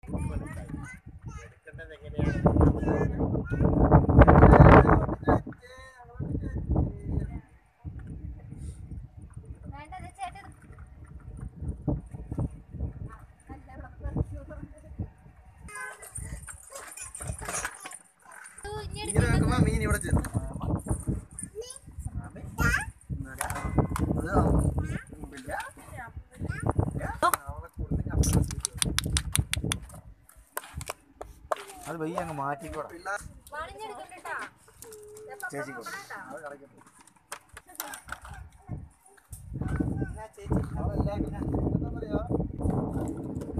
എടുക്കേണ്ടത് എങ്ങനെയാണ് വേണ്ടത് ചേട്ടൻ ഇങ്ങനെ വെക്കുമ്പോ മീൻ ഇവിടെ ചെന്നു അത് വയ്യ അങ്ങ് മാറ്റിക്കോടാ വളഞ്ഞെടുക്കണ്ടാ ചേച്ചി ചേച്ചി അവളെല്ലാം ഇങ്ങനെ എന്താ പറയാ